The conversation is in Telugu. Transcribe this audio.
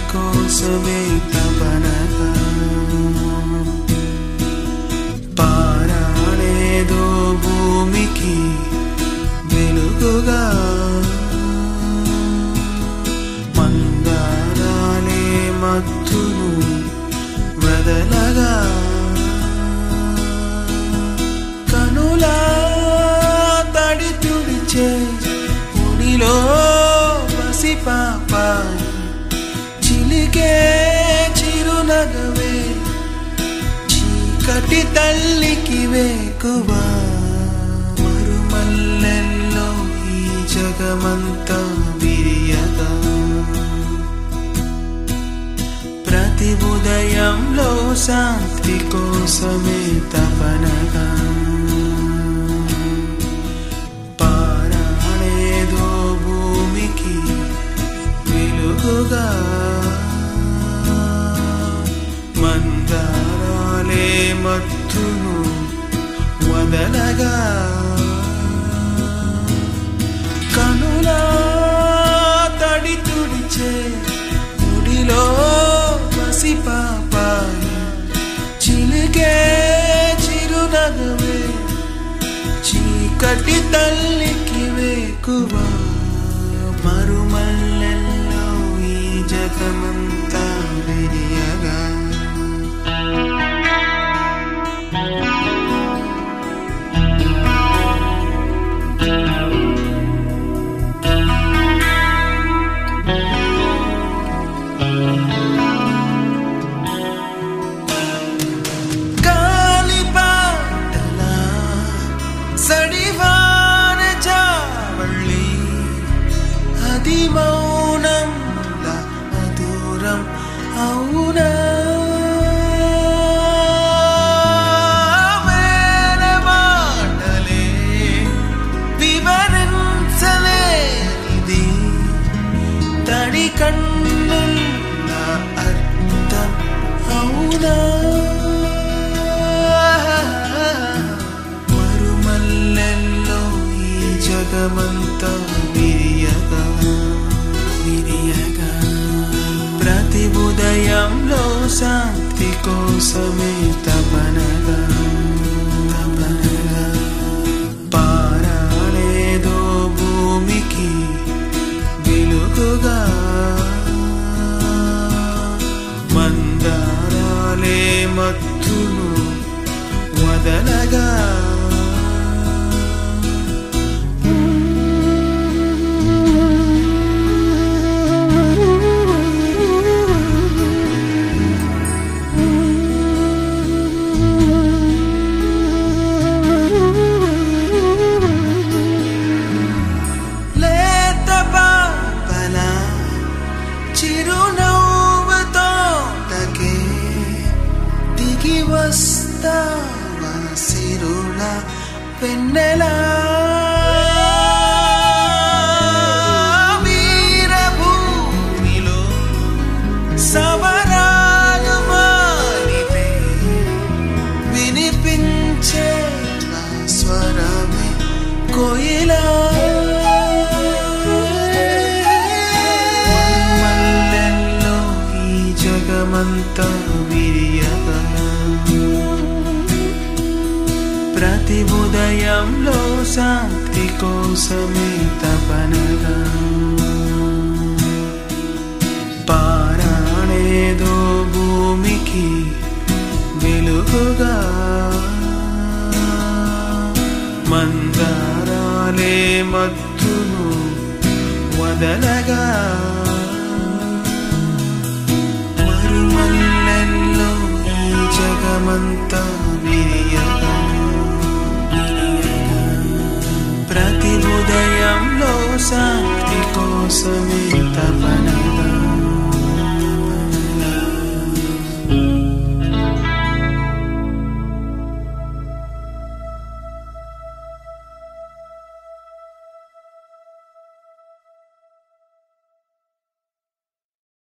కోసమే తపనగా పారాడేదో భూమికి వెలుగుగా మందారాలే మత్తును వదలగా కనులా తడి తుడిచే ఉనిలో పసిపాపాయి చిలికే చిరునగవే చీకటి తల్లికి వేకువా మరుమల్లెల్లో ఈ జగమంతా విరియగా ప్రతి ఉదయంలో శాంతి కోసమే తపనగా పారాడేదో భూమికి వెలుగుగా మందారాలే మత్తును వదలగా కనులా తడి తుడిచే ముడిలో పసిపాపాయి చిలికే చిరునగవే చీకటి తల్లికి వేకువా మరుమల్లెల్లో ఈ జగమంతా విరియగా గాలిపాటల సడివాన చావళ్ళి అది మౌనం అదూరం అవునా వేల మాటలే వివరించలేనిది తడి కన్నుల అర్థం అవునా మరుమల్లెల్లో ఈ జగమంతా విరియగా విరియగా ప్రతి ఉదయంలో శాంతి కోసమే తపనగా తపనగా పారాడేదో భూమికి వెలుగుగా మందారాలే మత్తును వదలగా లేత పాపల చిరునవ్వుతో తకే దిగి వస్తావా సిరుల పెన్నెలా వీరభూమిలో సవరాలు మానితే వినిపించే నా స్వరమే కోయిలా మల్లెల్లో ఈ జగమంతా విరియగా ప్రతి ఉదయంలో శాంతి కోసమే తపనగా పారాడేదో భూమికి వెలుగుగా మందారాలే మత్తును వదలగా మరుమల్లెల్లో ఈ జగమంతా విరియగా విరియగా. ప్రతి ఉదయంలో శాంతి కోసమే